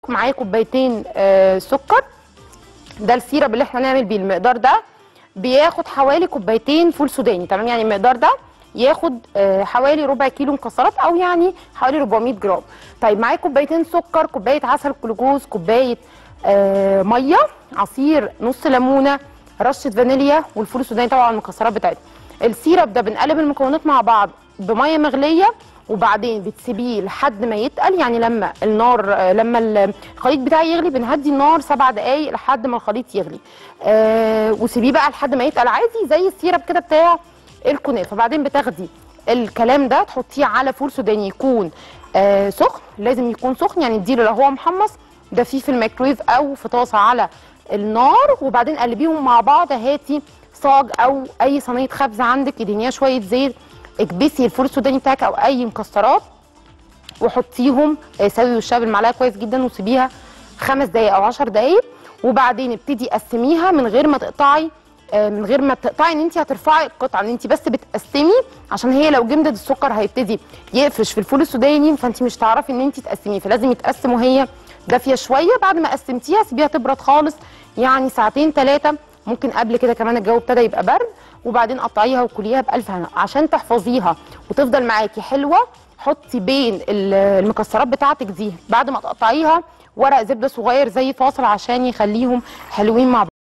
معايا كوبايتين آه سكر ده السيرب اللي احنا هنعمل بيه المقدار ده بياخد حوالي كوبايتين فول سوداني تمام يعني المقدار ده ياخد آه حوالي ربع كيلو مكسرات او يعني حوالي 400 جرام طيب معايا كوبايتين سكر كوبايه عسل جلوكوز كوبايه آه ميه عصير نص ليمونه رشه فانيليا والفول السوداني طبعا المكسرات بتاعتنا السيرب ده بنقلب المكونات مع بعض بميه مغليه وبعدين بتسيبيه لحد ما يتقل يعني لما النار آه، لما الخليط بتاعي يغلي بنهدي النار سبع دقايق لحد ما الخليط يغلي آه وسيبيه بقى لحد ما يتقل عادي زي السيرب كده بتاع الكنافه بعدين بتاخدي الكلام ده تحطيه على فول سوداني يكون آه سخن لازم يكون سخن يعني اديله لو هو محمص ده فيه في الميكرويف او في طاسه على النار وبعدين قلبيهم مع بعض هاتي صاج او اي صينيه خبز عندك ادهنيها شويه زيت اكبسي الفول السوداني بتاعك او اي مكسرات وحطيهم آه، سوي وشها بالمعلقه كويس جدا وسيبيها خمس دقايق او عشر دقايق وبعدين ابتدي قسميها من غير ما تقطعي آه، من غير ما تقطعي ان انت هترفعي القطعه ان انت بس بتقسمي عشان هي لو جمدت السكر هيبتدي يقفش في الفول السوداني فانت مش تعرفي ان انت تقسميه فلازم يتقسم وهي دافيه شويه بعد ما قسمتيها سيبيها تبرد خالص يعني ساعتين ثلاثه ممكن قبل كده كمان الجو ابتدى يبقى برد وبعدين قطعيها وكليها بالف هنا عشان تحفظيها وتفضل معاكي حلوه حطي بين ال- المكسرات بتاعتك دي بعد ما تقطعيها ورق زبده صغير زي فاصل عشان يخليهم حلوين مع بعض